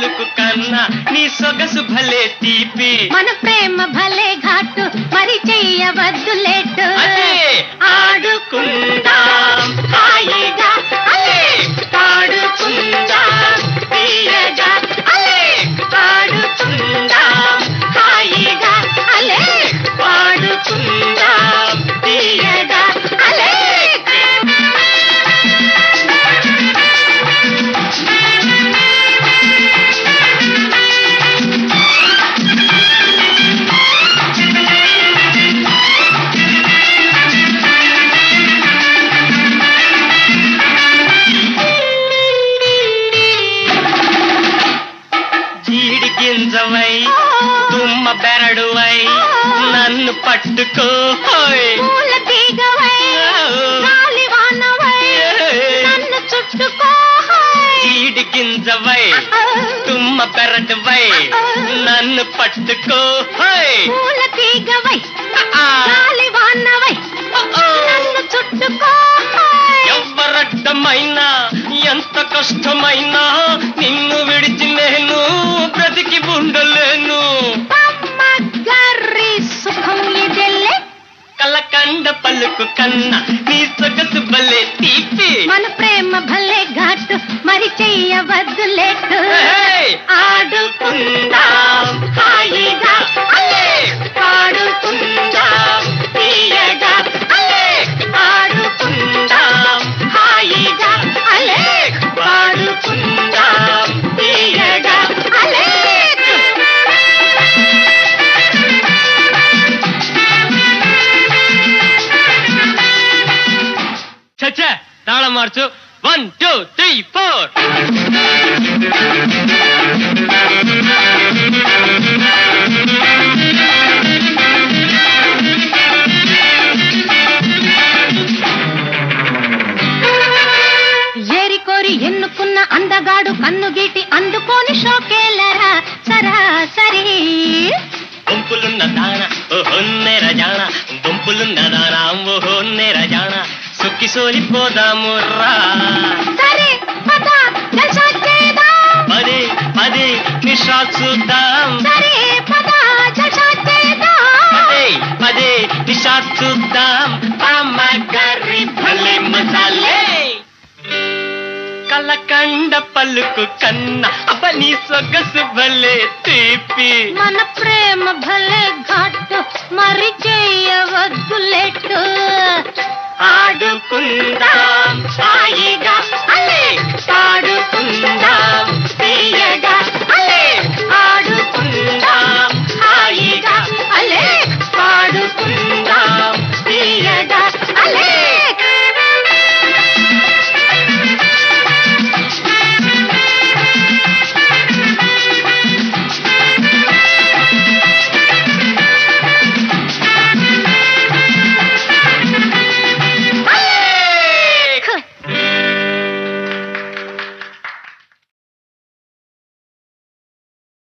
పలుకు కన్నా నీ సొగసు భలే తీపి మన ప్రేమ భలే ఘాటు మరి చెయ్యవద్దు లేటు అదే ఆడుకుందాం హాయిగా అలే పాడుకుందాం తీయగా అలే పాడుకుందాం హాయిగా అలే పాడుకుందాం తీయగా అలే జీడి గింజవై తుమ్మ బెరడువై నన్ను పట్టుకో హోయ్. పూల తీగవై గాలి వానవై నన్ను చుట్టుకో జీడి గింజవై తుమ్మ బెరడువై నన్ను పట్టుకో హోయ్. పూల తీగవై ఆ, గాలి వానవై నన్ను చుట్టుకో ఎవ్వరడ్డమైనా ఎంత కష్టమైనా నిన్ను విడిచి నేను బ్రతికి ఉండలేను గర్రి సుఖం ఇదెల్లే కలకండ పలుకు కన్నా నీ సొగసు భలే తీపి మన ప్రేమ భలే ఘాటు మరి చెయ్యవద్దు లేటు ఏయ్! ఆడుకుందాం హాయిగా అలే పాడుకుందాం తీయగా అలే ఆడుకుందాం హాయిగా అలే పాడుకుందాం తీయగా అలే చచ్చా తాళం మార్చు వన్ టూ త్రీ ఫోర్ ఏరి కోరి ఎన్నుకున్న అందగాడు కన్ను గీటి అందుకోని షోకేలరా సరాసరి గుంపులున్న దాన ఓహొన్నెర జాణ గుంపులున్న దాన ఓహొన్నెర జాణ సుక్కి సోలిపోదాము రా సరే పద జల్సా చేద్దాం పదే పదే నిషా చూద్దాం సరే పద జల్సా చేద్దాం పదే పదే నిషా చూద్దాం అమ్మ గర్రి భలే మసాలే కలకండ పలుకు కన్న అవని సొగసు భలే తీపి మన ప్రేమ భలే ఘాటు మరి చెయ్యవద్దు లేటు ఆడుకుందాం హాయిగా అలే పాడుకుందాం